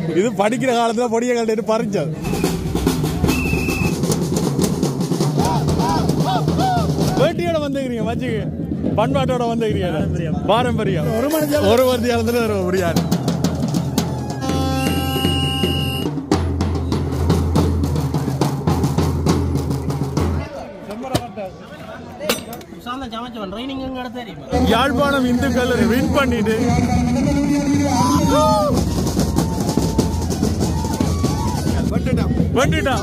இது படிக்கிற காலத்துல பொடிய கட்டிட்டு பறிச்சது வேட்டியோட வந்துக்கிறீங்க மச்சுக்கு பண்பாட்டோட வந்துக்கிறீங்க பாரம்பரியம் ஒரு மணி ஒரு வருஷத்துல ஒரு பிரியாணி சாந்தம் சமைச்சவன் ட்ரைனிங் எங்க தெரியுமா யாழ்ப்பாணம் இந்து கல்லூரி வின் பண்ணிட்டு வந்துட்டான்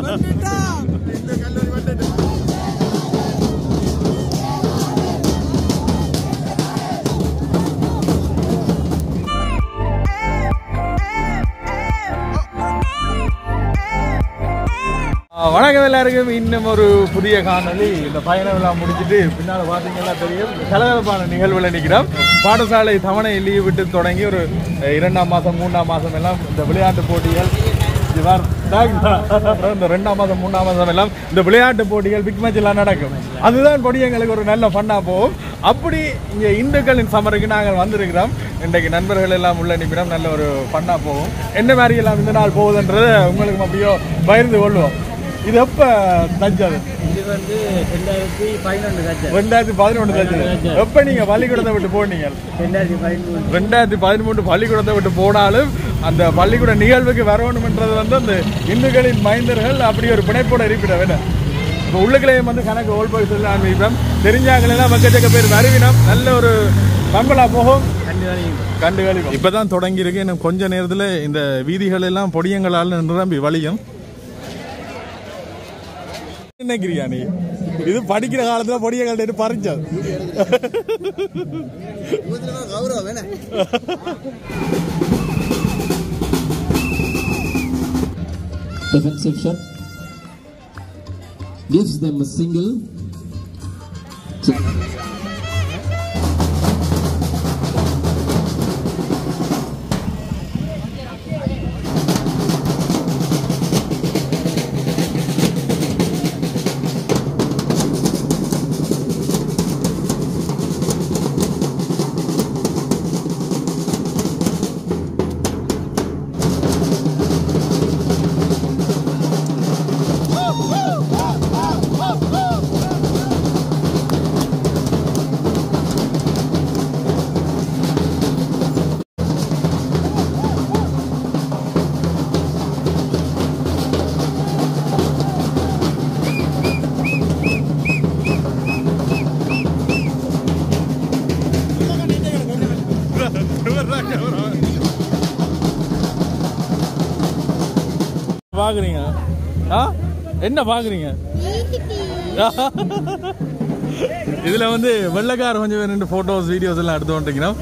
ஆ, வணக்கம் எல்லாருக்கும் இன்னும் ஒரு புதிய காணொளி இந்த பயணம் எல்லாம் முடிச்சிட்டு பின்னால பாத்தீங்கன்னா தெரியும் கலகலப்பான நிகழ்வுல நிக்கிறோம் பாடசாலை தவணை லீவ் விட்டு தொடங்கி ஒரு அஹ், இரண்டாம் மாசம் மூணாம் மாசம் எல்லாம் இந்த விளையாட்டு போட்டிகள் இவர் இந்த ரெண்டாம் மாதம் மூணாம் மாதம் எல்லாம் இந்த விளையாட்டு போட்டிகள் பிக் மேட்ச் எல்லாம் நடக்கும் அதுதான் பொடி எங்களுக்கு ஒரு நல்ல ஃபன்னா போகும் அப்படி இங்க இந்துக்களின் சமருக்கு நாங்கள் வந்திருக்கிறோம் இன்றைக்கு நண்பர்கள் எல்லாம் உள்ள நிமிடம் நல்ல ஒரு ஃபன்னா போகும் என்ன மாதிரி எல்லாம் இந்த நாள் போகுதுன்றதை உங்களுக்கு அப்படியோ பகிர்ந்து கொள்வோம் இது எப்ப தஞ்சது இது வந்து ரெண்டாயிரத்தி பதினொன்று கட்சம் ரெண்டாயிரத்தி பதினொன்று தஞ்சது எப்ப நீங்க பள்ளிக்கூடத்தை விட்டு போனீங்க ரெண்டாயிரத்தி பதிமூணு ரெண்டாயிரத்தி பதிமூன்று பள்ளிக்கூடத்தை விட்டு போனாலும் அந்த பள்ளிக்கூட நிகழ்வுக்கு வரணும்ன்றது வந்து அந்த இந்துக்களின் மைந்தர்கள் அப்படி ஒரு பிணைப்போட இருப்பிட வேணும் இப்போ உள்ளுக்களையும் வந்து கணக்கு ஓல் போய் சொல்லி ஆரம்பிப்போம் தெரிஞ்சாங்களெல்லாம் மக்கச்சக்க பேர் வருவினம் நல்ல ஒரு பம்பலா போகும் கண்டு கழிப்போம் இப்பதான் தொடங்கி இருக்கு இன்னும் கொஞ்ச நேரத்துல இந்த வீதிகள் எல்லாம் பொடியங்களால் நிரம்பி வழியும் நினைக்கிறியா நீ இது படிக்கிற காலத்துல பொடிய கட்டிட்டு பறிச்சது defensive shot gives them a single பாக்குறீங்க ஆ என்ன பாக்குறீங்க இதுல வந்து வெள்ளக்கார கொஞ்சம் பேர் ரெண்டு போட்டோஸ் வீடியோஸ் எல்லாம் எடுத்து வந்துட்டீங்கன்னா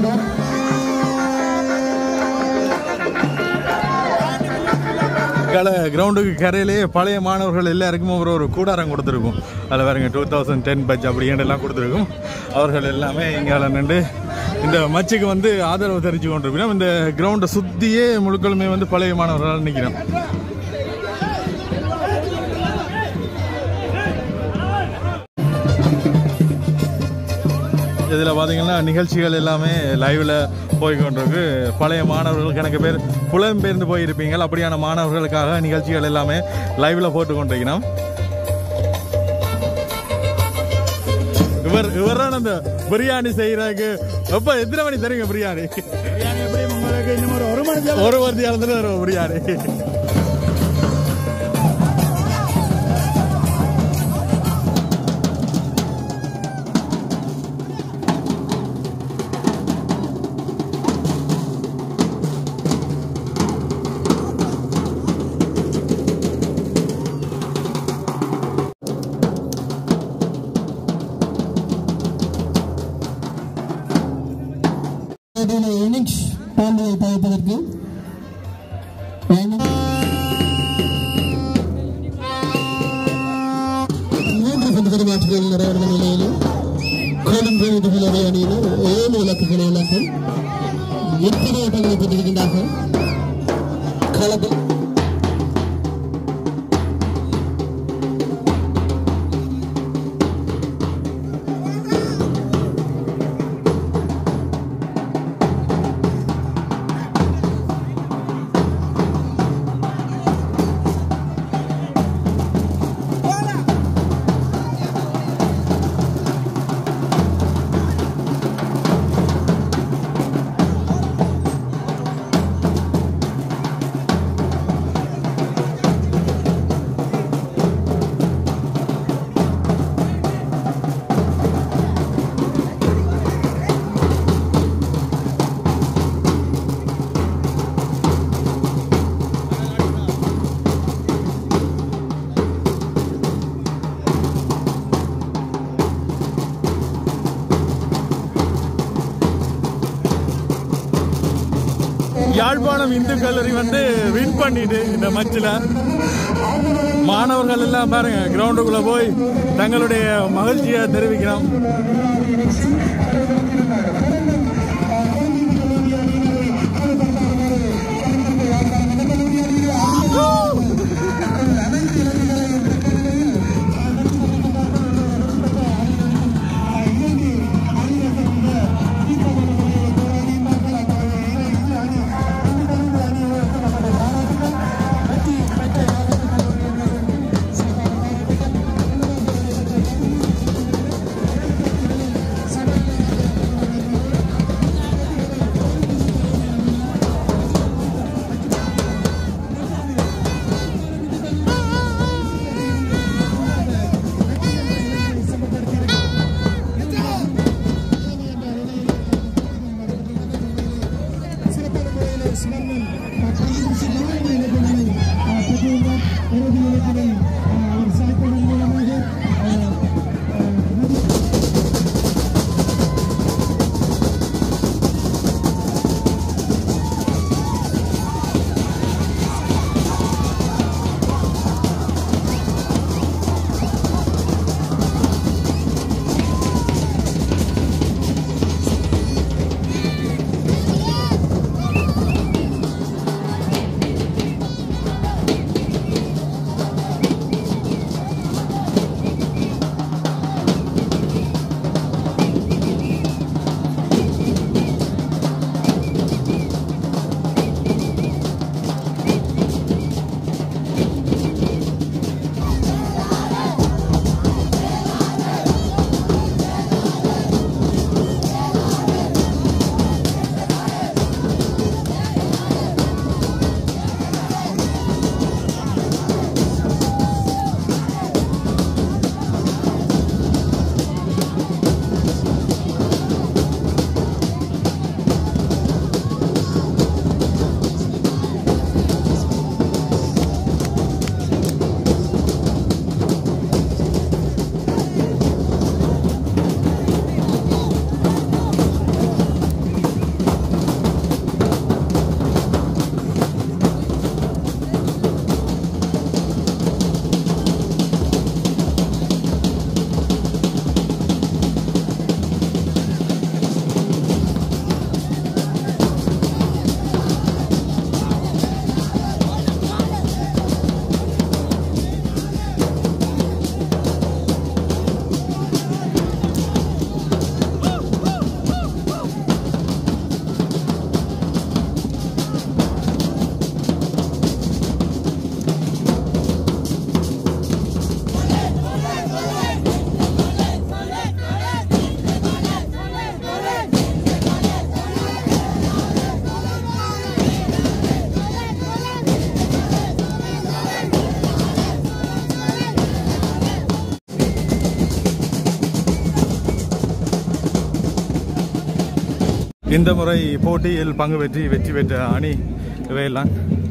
கல கிரவுண்டுக்கு கரையிலேயே பழைய மாணவர்கள் எல்லாருக்கும் ஒரு ஒரு கூடாரம் கொடுத்துருக்கும் அதில் பாருங்க டூ தௌசண்ட் டென் பட்ஜ் அப்படி எல்லாம் கொடுத்துருக்கும் அவர்கள் எல்லாமே இங்கே நின்று இந்த மச்சுக்கு வந்து ஆதரவு தெரிஞ்சு கொண்டிருக்கணும் இந்த கிரவுண்டை சுற்றியே முழுக்களுமே வந்து பழைய மாணவர்களால் நிற்கிறோம் இதில் பார்த்தீங்கன்னா நிகழ்ச்சிகள் எல்லாமே லைவில் போய் கொண்டிருக்கு பழைய மாணவர்கள் கணக்கு பேர் புலம்பெயர்ந்து போயிருப்பீங்க அப்படியான மாணவர்களுக்காக நிகழ்ச்சிகள் எல்லாமே லைவில் போட்டு கொண்டிருக்கிறோம் இவர் இவர் தான் அந்த பிரியாணி செய்யறதுக்கு எப்ப எத்தனை மணி தருங்க பிரியாணி ஒரு வருஷம் இறந்துட்டு வரும் பிரியாணி இன்னிங்ஸ் பந்துகளை தவிர்ப்பதற்கு மூன்று பந்து பரிமாற்றங்கள் நிறைவடைந்த நிலையிலும் கோலம் வீடுகள் அறை அணியினர் ஏழு இலக்குகளை இழந்து எத்தனை ஓட்டங்களை பெற்றிருக்கின்றார்கள் களத்தில் யாழ்ப்பாணம் இந்து கல்லூரி வந்து வின் பண்ணிட்டு இந்த மச்சில் மாணவர்கள் எல்லாம் பாருங்க கிரவுண்டுக்குள்ள போய் தங்களுடைய மகிழ்ச்சியை தெரிவிக்கிறோம் இந்த முறை போட்டியில் பங்கு பெற்றி வெற்றி பெற்ற அணி இவையெல்லாம்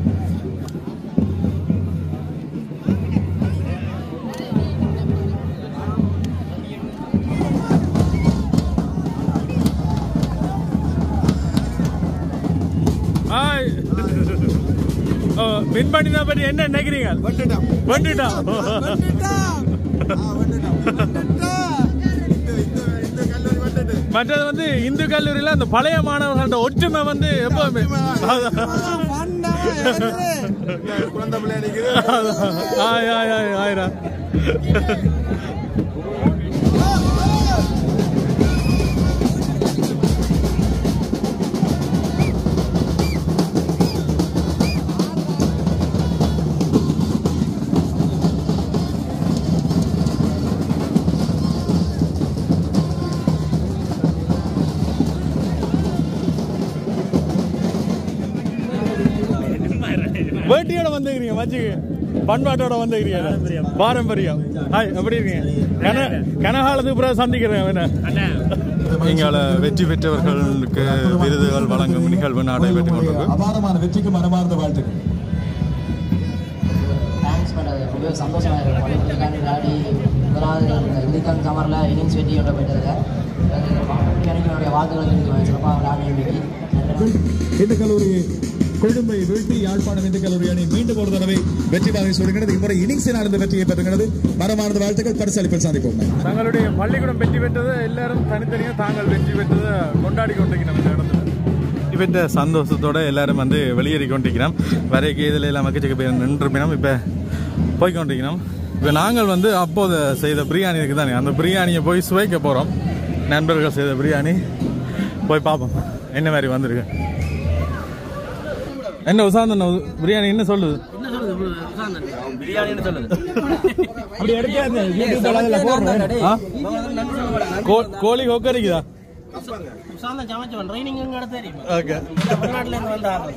ஹாய் வின் பண்ணினா பற்றி என்ன நினைக்கிறீங்க வந்துட்டான் வந்துட்டான் வந்துட்டான் ஆ, வந்துட்டான் வந்துட்டான். இந்த இந்த இந்த கல்லூரி வந்துட்டு மற்றது வந்து இந்து கல்லூரியில அந்த பழைய மாணவர்களோட ஒற்றுமை வந்து எப்பவுமே குழந்தை பிள்ளை நிக்குது ஆய் ஆய் ஆய் ஆயிரா வேட்டியோட வந்துக்கிறீங்க மச்சுக்கு பண்பாட்டோட வந்துக்கிறீங்க பாரம்பரியம் ஹாய் எப்படி இருக்கீங்க கன கனகாலத்துக்கு பிறகு சந்திக்கிறேன் என்ன இங்கால வெற்றி பெற்றவர்களுக்கு விருதுகள் வழங்கும் நிகழ்வு நடைபெற்றுக் கொண்டிருக்கு அபாரமான வெற்றிக்கு மனமார்ந்த வாழ்த்துக்கள் தேங்க்ஸ் பட் அது ரொம்பவே சந்தோஷமாக இருக்கும் பள்ளிக்காண்டி விளையாடி முதலாவது இந்த இந்திக்கான் சமரில் இன்னிங்ஸ் வெற்றி கொண்டு போயிட்டதுக்கு எனக்கு என்னுடைய வாழ்த்துக்களை தெரிவிக்குவேன் சிறப்பாக விளையாடி இன்னைக்கு இந்த கல்லூரி கொழும்பை வீழ்த்தி யாழ்ப்பாணம் இந்து கல்லூரி அணி மீண்டும் ஒரு தடவை வெற்றி பாதை சொல்கிறது இம்முறை இன்னிங்ஸினால் இந்த வெற்றியை பெறுகிறது மனமார்ந்த வாழ்த்துக்கள் பரிசளிப்பில் சந்திப்போம் தங்களுடைய பள்ளிக்கூடம் வெற்றி பெற்றதை எல்லாரும் தனித்தனியாக தாங்கள் வெற்றி பெற்றதை கொண்டாடி கொண்டிருக்கிறோம் இந்த இடத்துல பெற்ற சந்தோஷத்தோட எல்லாரும் வந்து வெளியேறி கொண்டிருக்கிறோம் வரைக்கும் இதில் எல்லாம் மக்கச்சக்க பேர் நின்றுப்பினோம் இப்போ போய் கொண்டிருக்கிறோம் இப்போ நாங்கள் வந்து அப்போது செய்த பிரியாணி இருக்குது தானே அந்த பிரியாணியை போய் சுவைக்க போகிறோம் நண்பர்கள் செய்த பிரியாணி போய் பார்ப்போம் என்ன மாதிரி வந்திருக்கு என்ன உசாந்தன் பிரியாணி என்ன சொல்லுது என்ன சொல்லுது உசாந்தன் பிரியாணின்னு சொல்லுது அப்படி எடுக்காது ஆ? கோ- கோழி கொக்கரிக்குதா உசாந்தன் சமைச்சவன் ட்ரைனிங் எங்க தெரியுமா ஓகே தமிழ்நாட்டுல இருந்து வந்த ஆள்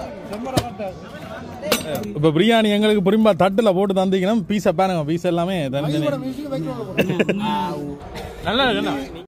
இப்போ பிரியாணி எங்களுக்கு புரியும்பா தட்டில் போட்டு தந்திக்கணும் பீஸை பாருங்க பீஸ் எல்லாமே தனித்தனி நல்லா இருக்குண்ணா